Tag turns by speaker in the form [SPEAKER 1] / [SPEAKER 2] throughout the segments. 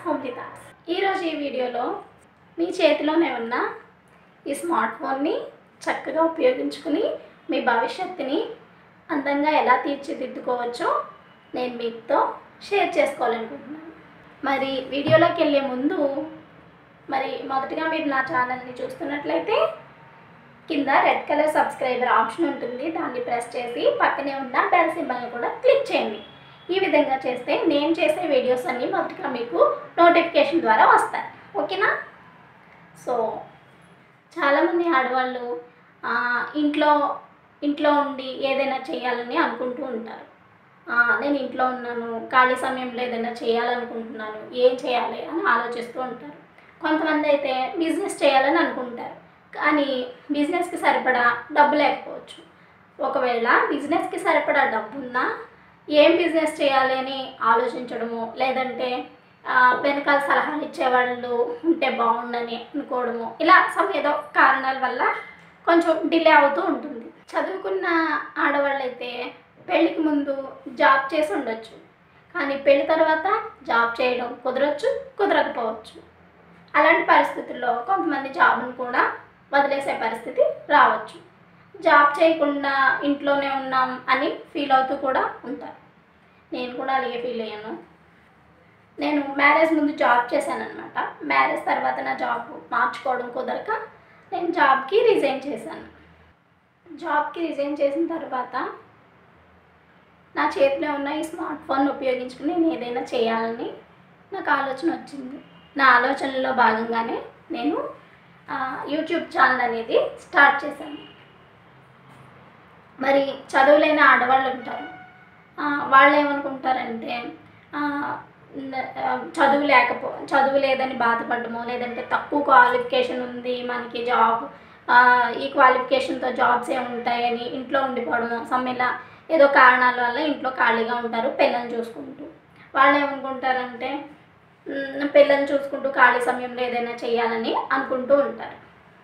[SPEAKER 1] homely thoughts ఈరోజు ఈ వీడియోలో మీ చేతిలోనే ఉన్న ఈ స్మార్ట్ ఫోన్ని చక్కగా ఉపయోగించుకుని మీ భవిష్యత్తుని అందంగా ఎలా తీర్చిదిద్దుకోవచ్చో నేను మీతో షేర్ చేసుకోవాలనుకుంటున్నాను మరి వీడియోలోకి వెళ్ళే ముందు మరి మొదటగా మీరు నా ఛానల్ని చూస్తున్నట్లయితే కింద రెడ్ కలర్ సబ్స్క్రైబర్ ఆప్షన్ ఉంటుంది దాన్ని ప్రెస్ చేసి పక్కనే ఉన్న బెల్ సింబల్ని కూడా క్లిక్ చేయండి ఈ విధంగా చేస్తే నేను చేసే వీడియోస్ అన్నీ మొదటగా మీకు నోటిఫికేషన్ ద్వారా వస్తాయి ఓకేనా సో చాలామంది ఆడవాళ్ళు ఆ, ఇంట్లో ఇంట్లో ఉండి ఏదైనా చేయాలని అనుకుంటూ ఉంటారు ఆ, నేను ఇంట్లో ఉన్నాను ఖాళీ సమయంలో ఏదైనా చేయాలనుకుంటున్నాను ఏం చేయాలి అని ఆలోచిస్తూ ఉంటారు కొంతమంది అయితే బిజినెస్ చేయాలని అనుకుంటారు కానీ బిజినెస్కి సరిపడా డబ్బు లేకపోవచ్చు ఒకవేళ బిజినెస్కి సరిపడా డబ్బు ఉన్నా ఏం బిజినెస్ చేయాలి అని ఆలోచించడము లేదంటే ఆ, వెనకాల సలహాలు ఇచ్చేవాళ్ళు ఉంటే బాగుండని అనుకోవడము ఇలా సమ్ ఏదో కారణాల వల్ల కొంచెం డిలే అవుతూ ఉంటుంది చదువుకున్న ఆడవాళ్ళైతే పెళ్ళికి ముందు జాబ్ చేసి ఉండొచ్చు కానీ పెళ్లి తర్వాత జాబ్ చేయడం కుదరచ్చు కుదరకపోవచ్చు అలాంటి పరిస్థితుల్లో కొంతమంది జాబ్ను కూడా వదిలేసే పరిస్థితి రావచ్చు జాబ్ చేయకుండా ఇంట్లోనే ఉన్నాం అని ఫీల్ అవుతూ కూడా ఉంటారు నేను కూడా అలాగే ఫీల్ అయ్యాను నేను మ్యారేజ్ ముందు జాబ్ చేశానన్నమాట మ్యారేజ్ తర్వాత నా జాబ్ మార్చుకోవడం కుదరక నేను జాబ్కి రిజైన్ చేశాను జాబ్కి రిజైన్ చేసిన తర్వాత నా చేతిలో ఉన్న ఈ స్మార్ట్ ఫోన్ ఉపయోగించుకుని నేను ఏదైనా చేయాలని నాకు ఆలోచన వచ్చింది నా ఆలోచనలో భాగంగానే నేను ఆ, యూట్యూబ్ ఛానల్ అనేది స్టార్ట్ చేశాను మరి చదువులేని ఆడవాళ్ళు ఉంటారు ఆ, వాళ్ళు ఏమనుకుంటారంటే ఆ, న- ఆ, చదువు లేకపో చదువు లేదని బాధపడము లేదంటే తక్కువ క్వాలిఫికేషన్ ఉంది మనకి జాబ్ ఆ, ఈ క్వాలిఫికేషన్తో జాబ్స్ ఏ ఉంటాయని ఇంట్లో ఉండిపోవడము సమ్ ఇలా ఏదో కారణాల వల్ల ఇంట్లో ఖాళీగా ఉంటారు పిల్లల్ని చూసుకుంటూ వాళ్ళు ఏమనుకుంటారంటే "మ్, పిల్లల్ని చూసుకుంటూ ఖాళీ సమయంలో ఏదైనా చేయాలని అనుకుంటూ ఉంటారు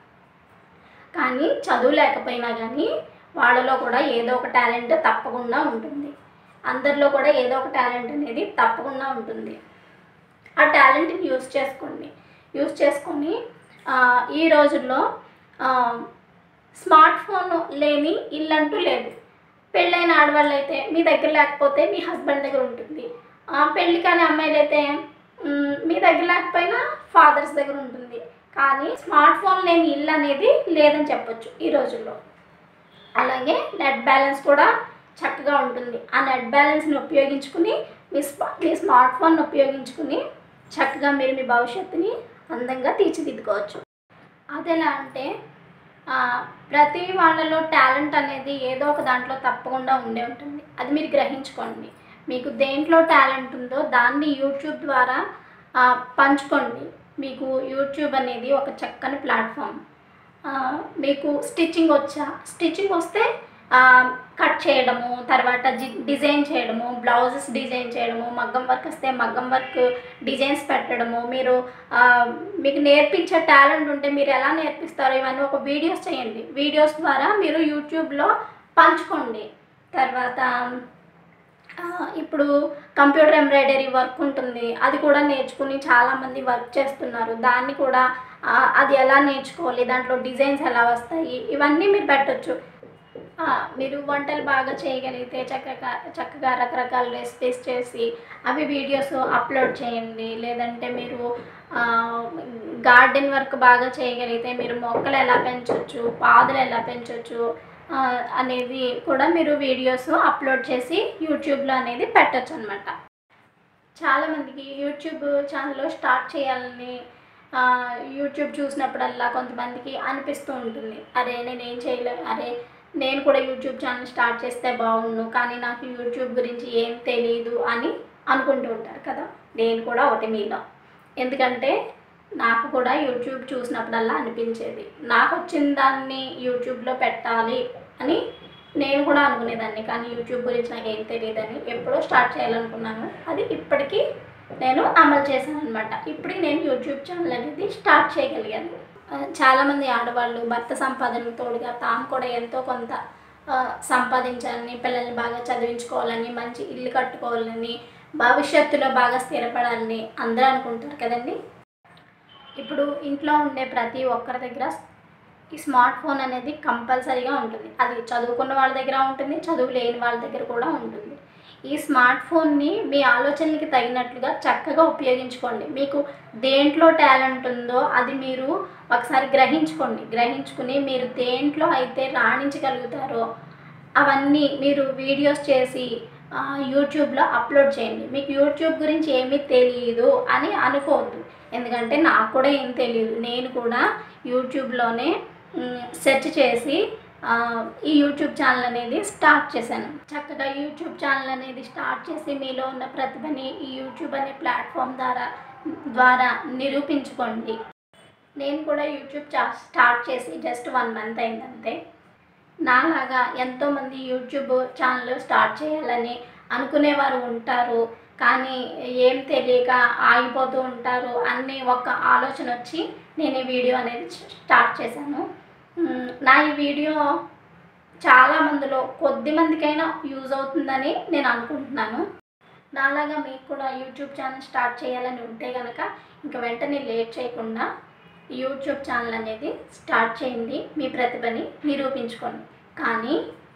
[SPEAKER 1] కానీ చదువు లేకపోయినా కానీ వాళ్ళలో కూడా ఏదో ఒక టాలెంట్ తప్పకుండా ఉంటుంది అందరిలో కూడా ఏదో ఒక టాలెంట్ అనేది తప్పకుండా ఉంటుంది ఆ టాలెంట్ని యూస్ చేసుకోండి యూస్ చేసుకొని ఆ, ఈ రోజుల్లో ఆ, స్మార్ట్ ఫోన్ లేని ఇల్లు అంటూ లేదు పెళ్ళైన ఆడవాళ్ళు అయితే మీ దగ్గర లేకపోతే మీ హస్బెండ్ దగ్గర ఉంటుంది ఆ, పెళ్ళి కాని అమ్మాయిలు అయితే మ్, మీ దగ్గర లేకపోయినా ఫాదర్స్ దగ్గర ఉంటుంది కానీ స్మార్ట్ ఫోన్ లేని ఇల్లు అనేది లేదని చెప్పొచ్చు ఈ రోజుల్లో అలాగే నెట్ బ్యాలెన్స్ కూడా చక్కగా ఉంటుంది ఆ నెట్ బ్యాలెన్స్ని ఉపయోగించుకుని మీ స్మా మీ స్మార్ట్ ఫోన్ ఉపయోగించుకుని చక్కగా మీరు మీ భవిష్యత్తుని అందంగా తీర్చిదిద్దుకోవచ్చు అది ఎలా అంటే ఆ, ప్రతి వాళ్ళలో టాలెంట్ అనేది ఏదో ఒక దాంట్లో తప్పకుండా ఉండే ఉంటుంది అది మీరు గ్రహించుకోండి మీకు దేంట్లో టాలెంట్ ఉందో దాన్ని యూట్యూబ్ ద్వారా ఆ, పంచుకోండి మీకు యూట్యూబ్ అనేది ఒక చక్కని ప్లాట్ఫామ్ ఆ, మీకు స్టిచ్చింగ్ వచ్చా స్టిచ్చింగ్ వస్తే ఆ, కట్ చేయడము తర్వాత జి- డిజైన్ చేయడము బ్లౌజెస్ డిజైన్ చేయడము మగ్గం వర్క్ వస్తే మగ్గం వర్క్ డిజైన్స్ పెట్టడము మీరు ఆ, మీకు నేర్పించే టాలెంట్ ఉంటే మీరు ఎలా నేర్పిస్తారో ఇవన్నీ ఒక వీడియోస్ చేయండి వీడియోస్ ద్వారా మీరు యూట్యూబ్లో పంచుకోండి తర్వాత ఆ, ఇప్పుడు కంప్యూటర్ ఎంబ్రాయిడరీ వర్క్ ఉంటుంది అది కూడా నేర్చుకుని చాలామంది వర్క్ చేస్తున్నారు దాన్ని కూడా ఆ, అది ఎలా నేర్చుకోవాలి దాంట్లో డిజైన్స్ ఎలా వస్తాయి ఇవన్నీ మీరు పెట్టొచ్చు ఆ, మీరు వంటలు బాగా చేయగలిగితే చక్కగా చక్కగా రకరకాల రెసిపీస్ చేసి అవి వీడియోస్ అప్లోడ్ చేయండి లేదంటే మీరు గార్డెన్ వర్క్ బాగా చేయగలిగితే మీరు మొక్కలు ఎలా పెంచవచ్చు పాదులు ఎలా పెంచవచ్చు ఆ, అనేది కూడా మీరు వీడియోస్ అప్లోడ్ చేసి యూట్యూబ్లో అనేది పెట్టచ్చు అనమాట చాలామందికి యూట్యూబ్ ఛానల్ స్టార్ట్ చేయాలని ఆ, యూట్యూబ్ చూసినప్పుడల్లా కొంతమందికి అనిపిస్తూ ఉంటుంది అరే నేను ఏం చేయలే అరే నేను కూడా యూట్యూబ్ ఛానల్ స్టార్ట్ చేస్తే బాగుండు కానీ నాకు యూట్యూబ్ గురించి ఏం తెలియదు అని అనుకుంటూ ఉంటారు కదా నేను కూడా ఒకటి మీలో ఎందుకంటే నాకు కూడా యూట్యూబ్ చూసినప్పుడల్లా అనిపించేది నాకు వచ్చిన దాన్ని యూట్యూబ్లో పెట్టాలి అని నేను కూడా అనుకునేదాన్ని కానీ యూట్యూబ్ గురించి నాకు ఏం తెలియదని ఎప్పుడో స్టార్ట్ చేయాలనుకున్నాను అది ఇప్పటికీ నేను అమలు చేశాను అనమాట ఇప్పటికి నేను యూట్యూబ్ ఛానల్ అనేది స్టార్ట్ చేయగలిగాను ఆ, చాలామంది ఆడవాళ్ళు భర్త సంపాదనకు తోడుగా తాము కూడా ఎంతో కొంత ఆ, సంపాదించాలని పిల్లల్ని బాగా చదివించుకోవాలని మంచి ఇల్లు కట్టుకోవాలని భవిష్యత్తులో బాగా స్థిరపడాలని అందరూ అనుకుంటారు కదండి ఇప్పుడు ఇంట్లో ఉండే ప్రతి ఒక్కరి దగ్గర ఈ స్మార్ట్ ఫోన్ అనేది కంపల్సరీగా ఉంటుంది అది చదువుకున్న వాళ్ళ దగ్గర ఉంటుంది చదువు లేని వాళ్ళ దగ్గర కూడా ఉంటుంది ఈ స్మార్ట్ ఫోన్ని మీ ఆలోచనలకి తగినట్లుగా చక్కగా ఉపయోగించుకోండి మీకు దేంట్లో టాలెంట్ ఉందో అది మీరు ఒకసారి గ్రహించుకోండి గ్రహించుకుని మీరు దేంట్లో అయితే రాణించగలుగుతారో అవన్నీ మీరు వీడియోస్ చేసి ఆ, యూట్యూబ్లో అప్లోడ్ చేయండి మీకు యూట్యూబ్ గురించి ఏమీ తెలియదు అని అనుకోవద్దు ఎందుకంటే నాకు కూడా ఏం తెలియదు నేను కూడా యూట్యూబ్లోనే మ్, సెర్చ్ చేసి ఆ, ఈ యూట్యూబ్ ఛానల్ అనేది స్టార్ట్ చేశాను చక్కగా యూట్యూబ్ ఛానల్ అనేది స్టార్ట్ చేసి మీలో ఉన్న ప్రతిభని ఈ యూట్యూబ్ అనే ప్లాట్ఫామ్ ద్వారా ద్వారా నిరూపించుకోండి నేను కూడా యూట్యూబ్ చా స్టార్ట్ చేసి జస్ట్ వన్ మంత్ అయిందంతే నాలాగా ఎంతోమంది యూట్యూబ్ ఛానల్ స్టార్ట్ చేయాలని అనుకునేవారు ఉంటారు కానీ ఏం తెలియక ఆగిపోతూ ఉంటారు అన్ని ఒక ఆలోచన వచ్చి నేను ఈ వీడియో అనేది స్టార్ట్ చేశాను మ్, నా ఈ వీడియో చాలా మందిలో కొద్ది మందికైనా యూజ్ అవుతుందని నేను అనుకుంటున్నాను నాలాగా మీకు కూడా యూట్యూబ్ ఛానల్ స్టార్ట్ చేయాలని ఉంటే కనుక ఇంకా వెంటనే లేట్ చేయకుండా యూట్యూబ్ ఛానల్ అనేది స్టార్ట్ చేయండి మీ ప్రతిభని నిరూపించుకోండి కానీ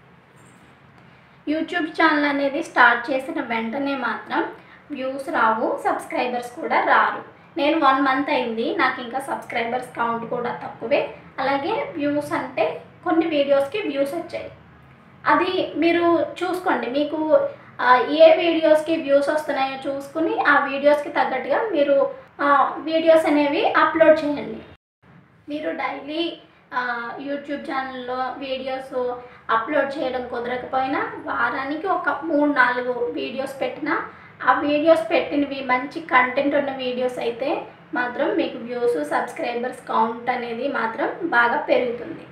[SPEAKER 1] యూట్యూబ్ ఛానల్ అనేది స్టార్ట్ చేసిన వెంటనే మాత్రం వ్యూస్ రావు సబ్స్క్రైబర్స్ కూడా రారు నేను వన్ మంత్ అయింది నాకు ఇంకా సబ్స్క్రైబర్స్ కౌంట్ కూడా తక్కువే అలాగే వ్యూస్ అంటే కొన్ని వీడియోస్కి వ్యూస్ వచ్చాయి అది మీరు చూసుకోండి మీకు ఆ, ఏ వీడియోస్కి వ్యూస్ వస్తున్నాయో చూసుకుని ఆ వీడియోస్కి తగ్గట్టుగా మీరు ఆ, వీడియోస్ అనేవి అప్లోడ్ చేయండి మీరు డైలీ ఆ, యూట్యూబ్ ఛానల్లో వీడియోస్ అప్లోడ్ చేయడం కుదరకపోయినా వారానికి ఒక మూడు నాలుగు వీడియోస్ పెట్టినా ఆ వీడియోస్ పెట్టినవి మంచి కంటెంట్ ఉన్న వీడియోస్ అయితే మాత్రం మీకు వ్యూస్ సబ్స్క్రైబర్స్ కౌంట్ అనేది మాత్రం బాగా పెరుగుతుంది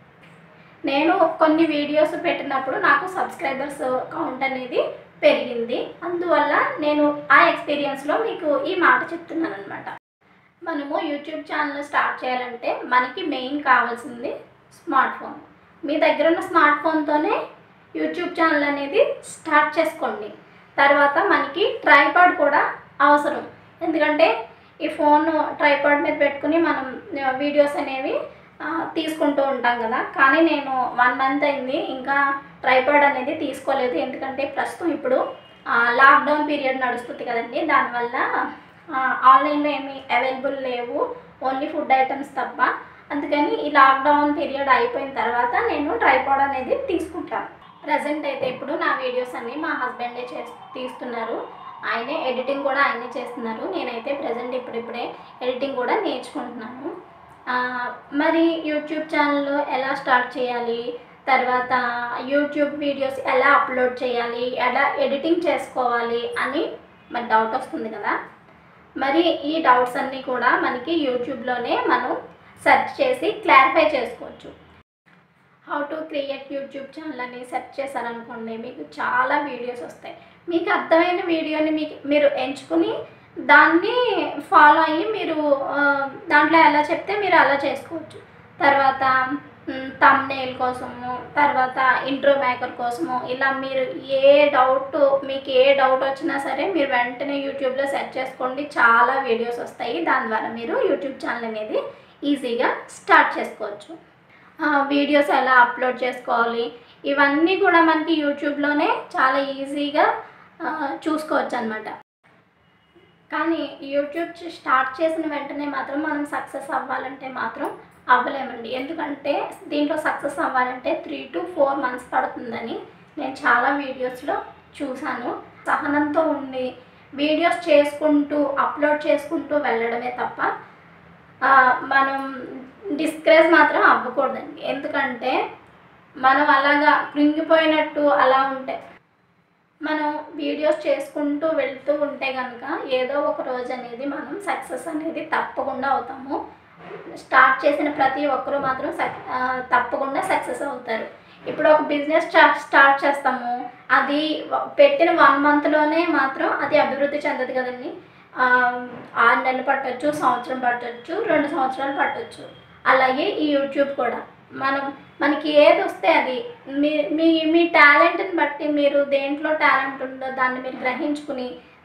[SPEAKER 1] నేను కొన్ని వీడియోస్ పెట్టినప్పుడు నాకు సబ్స్క్రైబర్స్ కౌంట్ అనేది పెరిగింది అందువల్ల నేను ఆ ఎక్స్పీరియన్స్లో మీకు ఈ మాట చెప్తున్నాను అనమాట మనము యూట్యూబ్ ఛానల్ స్టార్ట్ చేయాలంటే మనకి మెయిన్ కావాల్సింది స్మార్ట్ ఫోన్ మీ దగ్గర ఉన్న స్మార్ట్ ఫోన్తోనే యూట్యూబ్ ఛానల్ అనేది స్టార్ట్ చేసుకోండి తర్వాత మనకి ట్రైపాడ్ కూడా అవసరం ఎందుకంటే ఈ ఫోన్ ట్రైపాడ్ మీద పెట్టుకుని మనం వీడియోస్ అనేవి ఆ, తీసుకుంటూ ఉంటాం కదా కానీ నేను వన్ మంత్ అయింది ఇంకా ట్రైపాడ్ అనేది తీసుకోలేదు ఎందుకంటే ప్రస్తుతం ఇప్పుడు లాక్డౌన్ పీరియడ్ నడుస్తుంది కదండి దానివల్ల ఆ, ఆన్లైన్లో ఏమీ అవైలబుల్ లేవు ఓన్లీ ఫుడ్ ఐటమ్స్ తప్ప అందుకని ఈ లాక్డౌన్ పీరియడ్ అయిపోయిన తర్వాత నేను ట్రైపాడ్ అనేది తీసుకుంటాను ప్రజెంట్ అయితే ఇప్పుడు నా వీడియోస్ అన్నీ మా హస్బెండే చే తీస్తున్నారు ఆయనే ఎడిటింగ్ కూడా ఆయనే చేస్తున్నారు నేనైతే ప్రజెంట్ ఇప్పుడిప్పుడే ఎడిటింగ్ కూడా నేర్చుకుంటున్నాను ఆ, మరి యూట్యూబ్ ఛానల్ ఎలా స్టార్ట్ చేయాలి తర్వాత యూట్యూబ్ వీడియోస్ ఎలా అప్లోడ్ చేయాలి ఎలా ఎడిటింగ్ చేసుకోవాలి అని మరి డౌట్ వస్తుంది కదా మరి ఈ డౌట్స్ అన్నీ కూడా మనకి యూట్యూబ్లోనే మనం సెర్చ్ చేసి క్లారిఫై చేసుకోవచ్చు how to create YouTube channel అని సెర్చ్ చేశారనుకోండి మీకు చాలా వీడియోస్ వస్తాయి మీకు అర్థమైన వీడియోని మీకు మీరు ఎంచుకుని దాన్ని ఫాలో అయ్యి మీరు ఆ, దాంట్లో ఎలా చెప్తే మీరు అలా చేసుకోవచ్చు తర్వాత తమ్నేల్ కోసము తర్వాత ఇంట్రో మేకర్ కోసము ఇలా మీరు ఏ డౌట్ మీకు ఏ డౌట్ వచ్చినా సరే మీరు వెంటనే యూట్యూబ్లో సెర్చ్ చేసుకోండి చాలా వీడియోస్ వస్తాయి దాని ద్వారా మీరు యూట్యూబ్ ఛానల్ అనేది ఈజీగా స్టార్ట్ చేసుకోవచ్చు ఆ, వీడియోస్ ఎలా అప్లోడ్ చేసుకోవాలి ఇవన్నీ కూడా మనకి యూట్యూబ్లోనే చాలా ఈజీగా ఆ, చూసుకోవచ్చు అనమాట కానీ యూట్యూబ్ చే- స్టార్ట్ చేసిన వెంటనే మాత్రం మనం సక్సెస్ అవ్వాలంటే మాత్రం అవ్వలేమండి ఎందుకంటే దీంట్లో సక్సెస్ అవ్వాలంటే త్రీ టు ఫోర్ మంత్స్ పడుతుందని నేను చాలా వీడియోస్లో చూశాను సహనంతో ఉండి వీడియోస్ చేసుకుంటూ అప్లోడ్ చేసుకుంటూ వెళ్ళడమే తప్ప ఆ, మనం డిస్కరేజ్ మాత్రం అవ్వకూడదండి ఎందుకంటే మనం అలాగా కృంగిపోయినట్టు అలా ఉంటే మనం వీడియోస్ చేసుకుంటూ వెళ్తూ ఉంటే కనుక ఏదో ఒక రోజు అనేది మనం సక్సెస్ అనేది తప్పకుండా అవుతాము స్టార్ట్ చేసిన ప్రతి ఒక్కరూ మాత్రం సక్ ఆ, తప్పకుండా సక్సెస్ అవుతారు ఇప్పుడు ఒక బిజినెస్ స్టార్ట్ చేస్తాము అది వ- పెట్టిన వన్ మంత్లోనే మాత్రం అది అభివృద్ధి చెందదు కదండి ఆ, ఆరు నెలలు పట్టొచ్చు సంవత్సరం పట్టొచ్చు రెండు సంవత్సరాలు పట్టొచ్చు అలాగే ఈ యూట్యూబ్ కూడా మనం మనకి ఏది వస్తే అది మీ మీ మీ టాలెంట్ని బట్టి మీరు దేంట్లో టాలెంట్ ఉందో దాన్ని మీరు గ్రహించుకుని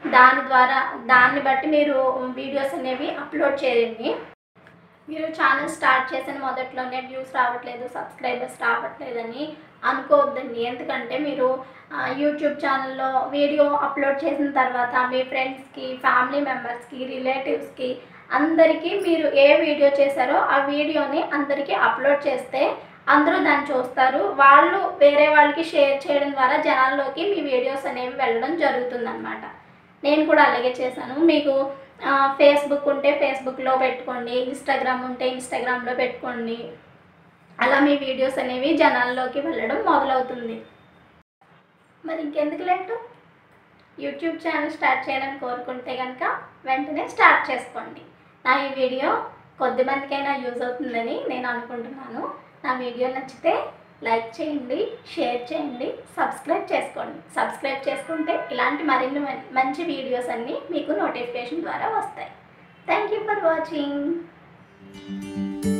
[SPEAKER 1] దాని ద్వారా దాన్ని బట్టి మీరు వీడియోస్ అనేవి అప్లోడ్ చేయండి మీరు ఛానల్ స్టార్ట్ చేసిన మొదట్లోనే వ్యూస్ రావట్లేదు సబ్స్క్రైబర్స్ రావట్లేదని అనుకోవద్దండి ఎందుకంటే మీరు ఆ, యూట్యూబ్ ఛానల్లో వీడియో అప్లోడ్ చేసిన తర్వాత మీ ఫ్రెండ్స్కి ఫ్యామిలీ మెంబర్స్కి రిలేటివ్స్కి అందరికీ మీరు ఏ వీడియో చేశారో ఆ వీడియోని అందరికీ అప్లోడ్ చేస్తే అందరూ దాన్ని చూస్తారు వాళ్ళు వేరే వాళ్ళకి షేర్ చేయడం ద్వారా జనాల్లోకి మీ వీడియోస్ అనేవి వెళ్ళడం జరుగుతుందన్నమాట నేను కూడా అలాగే చేశాను మీకు ఆ, ఫేస్బుక్ ఉంటే ఫేస్బుక్లో పెట్టుకోండి ఇన్స్టాగ్రామ్ ఉంటే ఇన్స్టాగ్రామ్లో పెట్టుకోండి అలా మీ వీడియోస్ అనేవి జనాల్లోకి వెళ్ళడం మొదలవుతుంది మరి ఇంకెందుకు లేటు యూట్యూబ్ ఛానల్ స్టార్ట్ చేయాలని కోరుకుంటే కనుక వెంటనే స్టార్ట్ చేసుకోండి నా ఈ వీడియో కొద్ది మందికైనా యూజ్ అవుతుందని నేను అనుకుంటున్నాను నా వీడియో నచ్చితే లైక్ చేయండి షేర్ చేయండి సబ్స్క్రైబ్ చేసుకోండి సబ్స్క్రైబ్ చేసుకుంటే ఇలాంటి మరిన్ని మం- మంచి వీడియోస్ అన్నీ మీకు నోటిఫికేషన్ ద్వారా వస్తాయి థ్యాంక్ యూ ఫర్ వాచింగ్